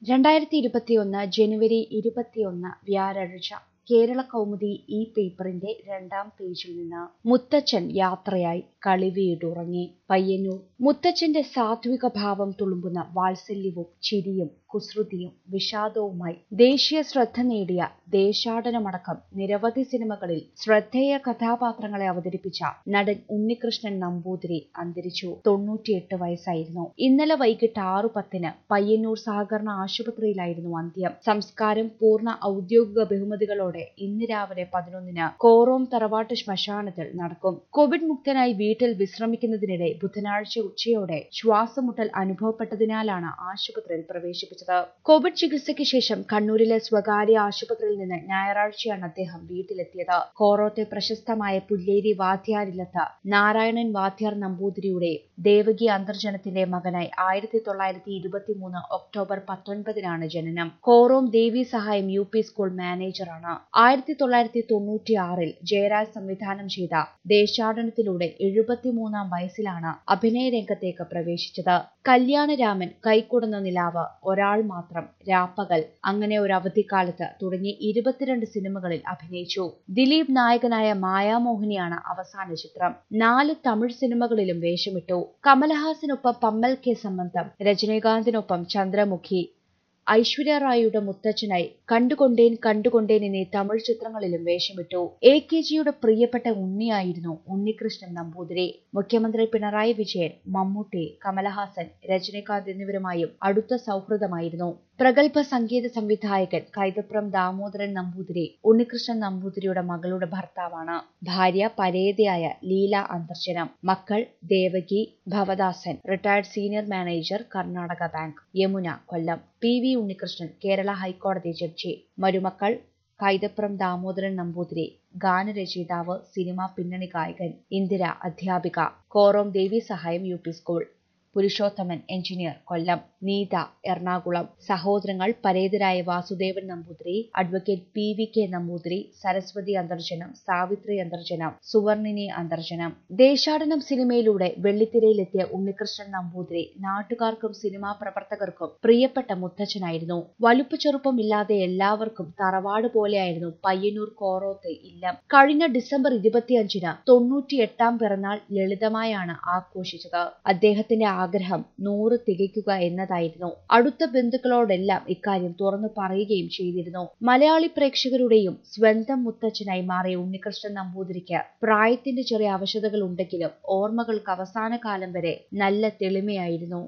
രണ്ടായിരത്തി ഇരുപത്തിയൊന്ന് ജനുവരി ഇരുപത്തിയൊന്ന് വ്യാഴാഴ്ച കേരള കൗമുദി ഈ പേപ്പറിന്റെ രണ്ടാം പേജിൽ നിന്ന് മുത്തച്ഛൻ യാത്രയായി കളിവീടുറങ്ങി പയ്യന്നൂർ മുത്തച്ഛന്റെ സാത്വിക ഭാവം തുളുമ്പുന്ന വാത്സല്യവും ചിരിയും കുസൃതിയും വിഷാദവുമായി ദേശീയ ശ്രദ്ധ നേടിയ ദേശാടനമടക്കം നിരവധി സിനിമകളിൽ ശ്രദ്ധേയ കഥാപാത്രങ്ങളെ അവതരിപ്പിച്ച നടൻ ഉണ്ണികൃഷ്ണൻ നമ്പൂതിരി അന്തരിച്ചു തൊണ്ണൂറ്റിയെട്ട് വയസ്സായിരുന്നു ഇന്നലെ വൈകിട്ട് ആറു പത്തിന് പയ്യന്നൂർ സഹകരണ ആശുപത്രിയിലായിരുന്നു അന്ത്യം സംസ്കാരം പൂർണ്ണ ഔദ്യോഗിക ബഹുമതികളോടെ ഇന്ന് രാവിലെ പതിനൊന്നിന് കോറോം തറവാട്ട് ശ്മശാനത്തിൽ നടക്കും കോവിഡ് മുക്തനായി വീട്ടിൽ വിശ്രമിക്കുന്നതിനിടെ ബുധനാഴ്ച ഉച്ചയോടെ ശ്വാസമുട്ടൽ അനുഭവപ്പെട്ടതിനാലാണ് ആശുപത്രിയിൽ പ്രവേശിപ്പിച്ചത് കോവിഡ് ചികിത്സയ്ക്ക് ശേഷം കണ്ണൂരിലെ സ്വകാര്യ ആശുപത്രിയിൽ നിന്ന് ഞായറാഴ്ചയാണ് അദ്ദേഹം വീട്ടിലെത്തിയത് കോറോത്തെ പ്രശസ്തമായ പുല്ലേരി വാദ്യാരിലത്ത് നാരായണൻ വാദ്യാർ നമ്പൂതിരിയുടെ ദേവകി അന്തർജനത്തിന്റെ മകനായി ആയിരത്തി തൊള്ളായിരത്തി ഇരുപത്തി മൂന്ന് ഒക്ടോബർ പത്തൊൻപതിനാണ് ജനനം കോറോം ദേവി സഹായം യു പി സ്കൂൾ മാനേജറാണ് ആയിരത്തി തൊള്ളായിരത്തി തൊണ്ണൂറ്റി ആറിൽ ജയരാജ് സംവിധാനം ചെയ്ത ദേശാടനത്തിലൂടെ എഴുപത്തിമൂന്നാം വയസ്സിലാണ് അഭിനയ രംഗത്തേക്ക് പ്രവേശിച്ചത് കല്യാണരാമൻ കൈക്കുടന്ന നിലാവ് ഒരാൾ മാത്രം രാപ്പകൽ അങ്ങനെ ഒരു അവധിക്കാലത്ത് തുടങ്ങി ഇരുപത്തിരണ്ട് സിനിമകളിൽ അഭിനയിച്ചു ദിലീപ് നായകനായ മായാമോഹിനിയാണ് അവസാന ചിത്രം നാല് തമിഴ് സിനിമകളിലും വേഷമിട്ടു കമലഹാസനൊപ്പം പമ്മൽ കെ സംബന്ധം രജനീകാന്തിനൊപ്പം ചന്ദ്രമുഖി ഐശ്വര്യ റായിയുടെ മുത്തച്ഛനായി കണ്ടുകൊണ്ടേൻ കണ്ടുകൊണ്ടേൻ എന്നീ തമിഴ് ചിത്രങ്ങളിലും വേഷമിട്ടു എ കെ ജിയുടെ പ്രിയപ്പെട്ട ഉണ്ണിയായിരുന്നു ഉണ്ണികൃഷ്ണൻ നമ്പൂതിരി മുഖ്യമന്ത്രി പിണറായി വിജയൻ മമ്മൂട്ടി കമലഹാസൻ രജനീകാന്ത് എന്നിവരുമായും അടുത്ത സൗഹൃദമായിരുന്നു പ്രഗത്ഭ സംഗീത സംവിധായകൻ കൈതപ്രം ദാമോദരൻ നമ്പൂതിരി ഉണ്ണികൃഷ്ണൻ നമ്പൂതിരിയുടെ മകളുടെ ഭർത്താവാണ് ഭാര്യ പരേതയായ ലീല അന്തർജനം മക്കൾ Devaki Bhavadasan retired senior manager Karnataka bank Yamuna Kollam P V Unnikrishnan Kerala ഹൈക്കോടതി ജഡ്ജി മരുമക്കൾ കൈതപ്രം ദാമോദരൻ നമ്പൂതിരി ഗാനരചയിതാവ് സിനിമാ പിന്നണി ഗായകൻ ഇന്ദിര അധ്യാപിക കോറോം ദേവി സഹായം U P school Purushothaman engineer Kollam Neetha Ernakulam സഹോദരങ്ങൾ പരേതരായ Vasudevan Namboothiri advocate P V K Namboothiri Saraswathi Antharjanam Savithri Antharjanam Suvarnini Antharjanam Desadanam സിനിമയിലൂടെ വെള്ളിത്തിരയിലെത്തിയ ഉണ്ണികൃഷ്ണൻ നമ്പൂതിരി നാട്ടുകാർക്കും സിനിമാ പ്രവർത്തകർക്കും പ്രിയപ്പെട്ട മുത്തച്ഛനായിരുന്നു വലുപ്പ ചെറുപ്പമില്ലാതെ എല്ലാവർക്കും തറവാട് പോലെയായിരുന്നു പയ്യന്നൂർ കോറോത്ത് ഇല്ലം കഴിഞ്ഞ ഡിസംബർ ഇരുപത്തിയഞ്ചിന് തൊണ്ണൂറ്റിയെട്ടാം പിറന്നാൾ ലളിതമായാണ് ആഘോഷിച്ചത് അദ്ദേഹത്തിന്റെ ആഗ്രഹം നൂറ് തികയ്ക്കുക എന്നതായിരുന്നു അടുത്ത ബന്ധുക്കളോടെല്ലാം ഇക്കാര്യം തുറന്നു പറയുകയും ചെയ്തിരുന്നു മലയാളി പ്രേക്ഷകരുടെയും സ്വന്തം മുത്തച്ഛനായി മാറിയ ഉണ്ണികൃഷ്ണൻ നമ്പൂതിരിക്ക് പ്രായത്തിന്റെ ചെറിയ അവശതകൾ ഉണ്ടെങ്കിലും ഓർമ്മകൾക്ക് അവസാന കാലം വരെ നല്ല തെളിമയായിരുന്നു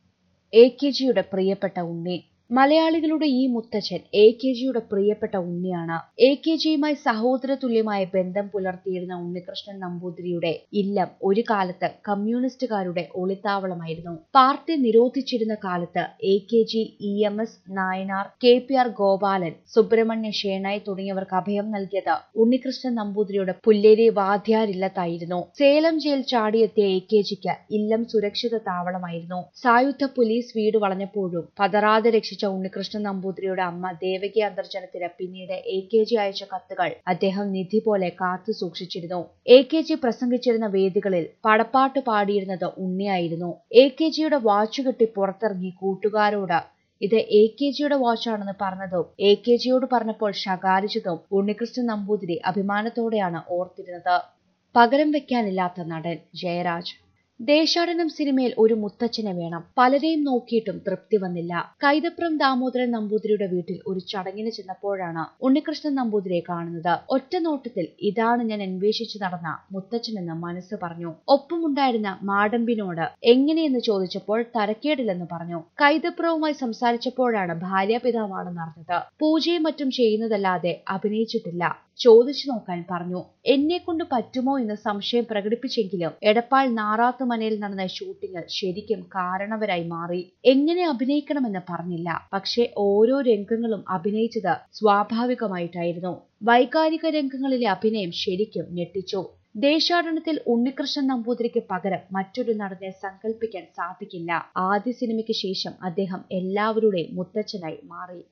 എ കെ ജിയുടെ പ്രിയപ്പെട്ട ഉണ്ണി മലയാളികളുടെ ഈ മുത്തച്ഛൻ എ കെ ജിയുടെ പ്രിയപ്പെട്ട ഉണ്ണിയാണ് എ കെ ജിയുമായി സഹോദര തുല്യമായ ബന്ധം പുലർത്തിയിരുന്ന ഉണ്ണികൃഷ്ണൻ നമ്പൂതിരിയുടെ ഇല്ലം ഒരു കാലത്ത് കമ്മ്യൂണിസ്റ്റുകാരുടെ ഒളിത്താവളമായിരുന്നു പാർട്ടി നിരോധിച്ചിരുന്ന കാലത്ത് A K G E M S Nayanar K P R Gopalan Subrahmanya Shenoy തുടങ്ങിയവർക്ക് അഭയം നൽകിയത് ഉണ്ണികൃഷ്ണൻ നമ്പൂതിരിയുടെ പുല്ലേരി വാദ്യാരില്ലത്തായിരുന്നു സേലം ജയിൽ ചാടിയെത്തിയ എ കെ ജിക്ക് ഇല്ലം സുരക്ഷിത താവളമായിരുന്നു സായുധ പോലീസ് വീട് വളഞ്ഞപ്പോഴും പതറാതെ രക്ഷിച്ച ഉണ്ണികൃഷ്ണൻ നമ്പൂതിരിയുടെ അമ്മ ദേവകി അന്തർജനത്തിന് പിന്നീട് എ കെ ജി അയച്ച കത്തുകൾ അദ്ദേഹം നിധി പോലെ കാത്തു സൂക്ഷിച്ചിരുന്നു എ കെ ജി പ്രസംഗിച്ചിരുന്ന വേദികളിൽ പടപ്പാട്ട് പാടിയിരുന്നത് ഉണ്ണിയായിരുന്നു എ കെ ജിയുടെ വാച്ചുകെട്ടി പുറത്തിറങ്ങി കൂട്ടുകാരോട് ഇത് എ കെ ജിയുടെ വാച്ചാണെന്ന് പറഞ്ഞതും എ കെ ജിയോട് പറഞ്ഞപ്പോൾ ശകാരിച്ചതും ഉണ്ണികൃഷ്ണൻ നമ്പൂതിരി അഭിമാനത്തോടെയാണ് ഓർത്തിരുന്നത് പകരം വെക്കാനില്ലാത്ത നടൻ ജയരാജ് ദേശാടനം സിനിമയിൽ ഒരു മുത്തച്ഛനെ വേണം പലരെയും നോക്കിയിട്ടും തൃപ്തി വന്നില്ല കൈതപ്രം ദാമോദരൻ നമ്പൂതിരിയുടെ വീട്ടിൽ ഒരു ചടങ്ങിന് ചെന്നപ്പോഴാണ് ഉണ്ണികൃഷ്ണൻ നമ്പൂതിരിയെ കാണുന്നത് ഒറ്റ നോട്ടത്തിൽ ഇതാണ് ഞാൻ അന്വേഷിച്ചു നടന്ന മുത്തച്ഛനെന്ന് മനസ്സ് പറഞ്ഞു ഒപ്പമുണ്ടായിരുന്ന മാടമ്പിനോട് എങ്ങനെയെന്ന് ചോദിച്ചപ്പോൾ തരക്കേടില്ലെന്ന് പറഞ്ഞു കൈതപ്രവുമായി സംസാരിച്ചപ്പോഴാണ് ഭാര്യാപിതാവാണെന്ന് അറിഞ്ഞത് പൂജയും മറ്റും ചെയ്യുന്നതല്ലാതെ അഭിനയിച്ചിട്ടില്ല ചോദിച്ചു നോക്കാൻ പറഞ്ഞു എന്നെ കൊണ്ട് പറ്റുമോ എന്ന് സംശയം പ്രകടിപ്പിച്ചെങ്കിലും എടപ്പാൾ നാറാത്ത് മനയിൽ നടന്ന ഷൂട്ടിംഗ് ശരിക്കും കാരണവരായി മാറി എങ്ങനെ അഭിനയിക്കണമെന്ന് പറഞ്ഞില്ല പക്ഷെ ഓരോ രംഗങ്ങളും അഭിനയിച്ചത് സ്വാഭാവികമായിട്ടായിരുന്നു വൈകാരിക രംഗങ്ങളിലെ അഭിനയം ശരിക്കും ഞെട്ടിച്ചു ദേശാടനത്തിൽ ഉണ്ണികൃഷ്ണൻ നമ്പൂതിരിക്ക് പകരം മറ്റൊരു നടനെ സങ്കല്പിക്കാൻ സാധിക്കില്ല ആദ്യ സിനിമയ്ക്ക് ശേഷം അദ്ദേഹം എല്ലാവരുടെയും മുത്തച്ഛനായി മാറി